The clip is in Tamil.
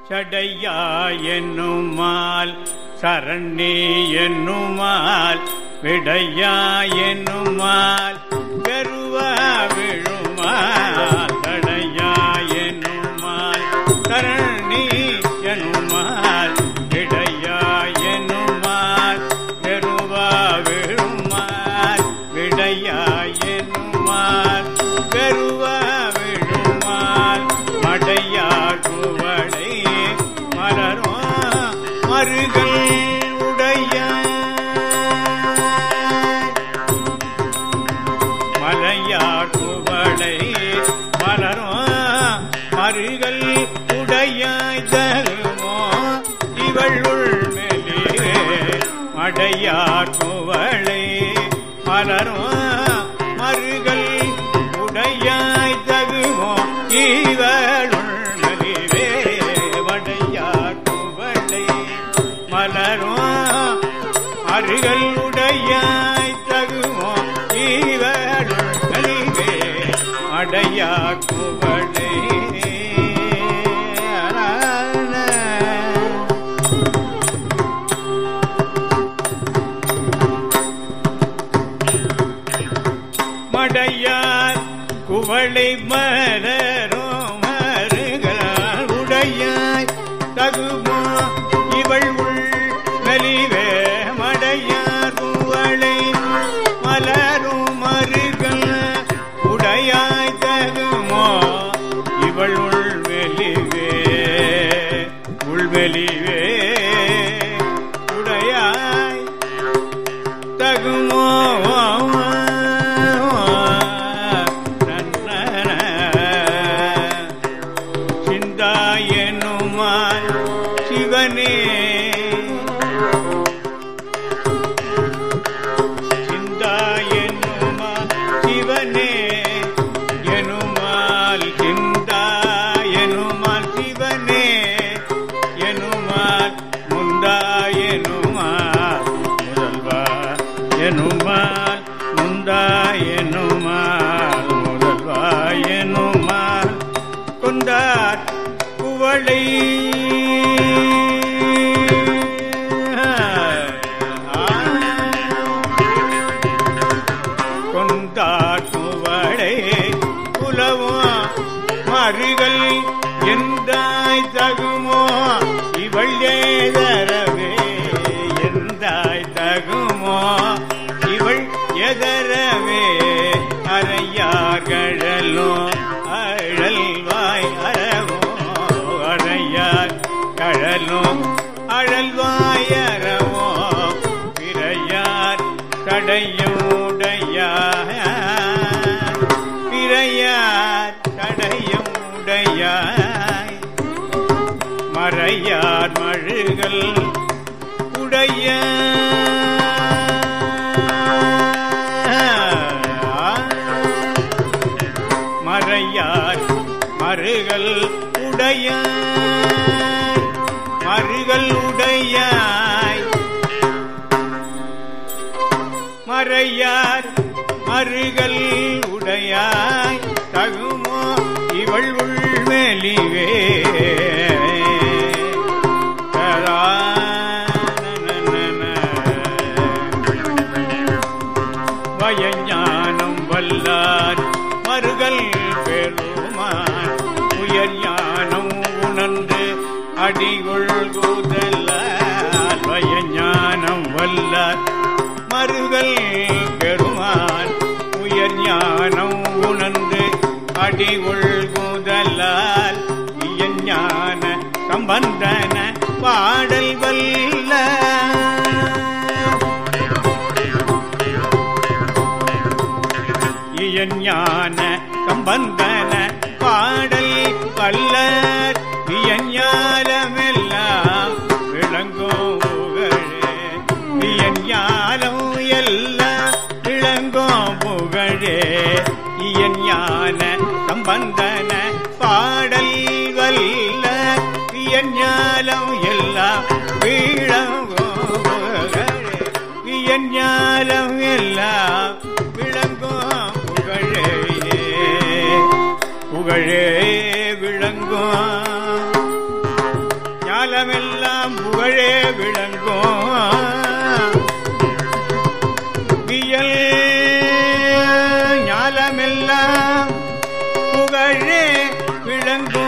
சடையா என்னுமால் சரணி என்னுமால் விடையா என்னுமால் பெருவா விழுமால் தடையா என்னுமால் சரணி என்னுமால் விடையா என்னுமால் பெருவா விழுமால் விடையா என்னுமால் பெருவா விழுமால் மடையார் குவடை மலரும் மருகள் உடைய மலையார் குவடை மலரும் மருகள் உடையாய் தருமோ இவள் உள்மெலிவே மடையார் குவளை மலரும் மருகள் உடையாய் தகுமோ இவளுள் மலிவே வடையார் குவளை மலரும் அருகல் உடையாய் தகுமோ இவளுள் மலிவே அடையா குவளை மடையார் குவளை மலரோ மருகால் உடையாய் தகுமோ இவள் உள் நலிவே மடையார் குவளை மலரும் மருகள் உடையாய் தகுமோ இவள் உள் வெளிவே உள்வெளிவே உடையாய் தகுமோ சிந்தாயனுமாய் சிவனே சிந்தாயனுமா சிவனே எனுமால் சிந்தாயனுமால் சிவனே எனுமால் முந்தாயனுமால் முதல்வா எனுமால் முந்தாயனுமால் முதல்வா எனுமால் கொண்டார் குவளை கொண்டார் குவளை குலவும் மருகள் எந்தாய் தகுமோ இவள் ஏதரவே எந்தாய் தகுமோ இவள் எதரவே அறையார்களோ அழல்வாய் அறவோ அறையார் கழலோ அழல்வாய் அறவோ பிறையார் தடையுடையார் பிறையார் தடையுடையாய் மறையார் மழுகள் உடைய மறையார் மருகள் உடைய மருகள் உடையாய் மறையார் மருகள் உடையாய் தகுமோ இவள் உள்மெலிவே வயஞானம் வல்லார் மருகல் பெருமான் உயர் ஞானம் உணர்ந்து அடிகுள் கூதல்லால் வயஞானம் வல்லார் மருகல் பெருமான் உயர் ஞானம் உணர்ந்து அடிகுள் கூதலால் இயன் ஞான சம்பந்தன பாடல் வல்ல இயன் ஞான சம்பந்தன பாடல் வல்லர் இயன் ஞானமெல்லாம் விளங்கும் புகழே இயன் ஞானம் எல்லாம் விளங்கும் புகழே இயன் ஞான சம்பந்தன பாடல் வல்ல இயன் ஞானம் எல்லாம் விளங்கும் புகழே இயன் ஞானம் எல்லாம் விளங்கும் புகழே புகழே விளங்கும் விளங்கும்